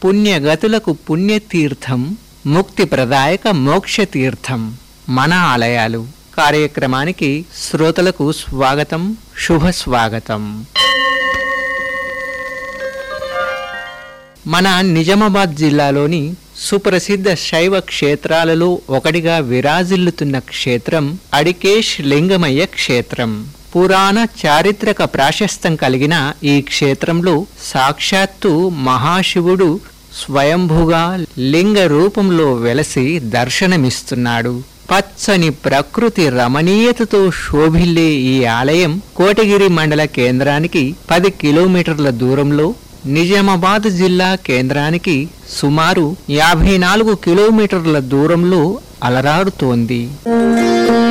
పుణ్యగతులకు పుణ్యతీర్థం ముక్తి ప్రదాయక మోక్షతీర్థం మన ఆలయాలు కార్యక్రమానికి శ్రోతలకు స్వాగతం శుభ స్వాగతం మన నిజామాబాద్ జిల్లాలోని సుప్రసిద్ధ శైవ క్షేత్రాలలో ఒకటిగా విరాజిల్లుతున్న క్షేత్రం అడికేష్ లింగమయ్య క్షేత్రం పురాణ చారిత్రక ప్రాశస్తం కలిగిన ఈ క్షేత్రంలో సాక్షాత్తు మహాశివుడు స్వయంభుగా లింగ రూపంలో వెలసి దర్శనమిస్తున్నాడు పచ్చని ప్రకృతి రమణీయతతో శోభిల్లే ఈ ఆలయం కోటగిరి మండల కేంద్రానికి పది కిలోమీటర్ల దూరంలో నిజామాబాద్ జిల్లా కేంద్రానికి సుమారు యాభై నాలుగు కిలోమీటర్ల దూరంలో అలరారుతోంది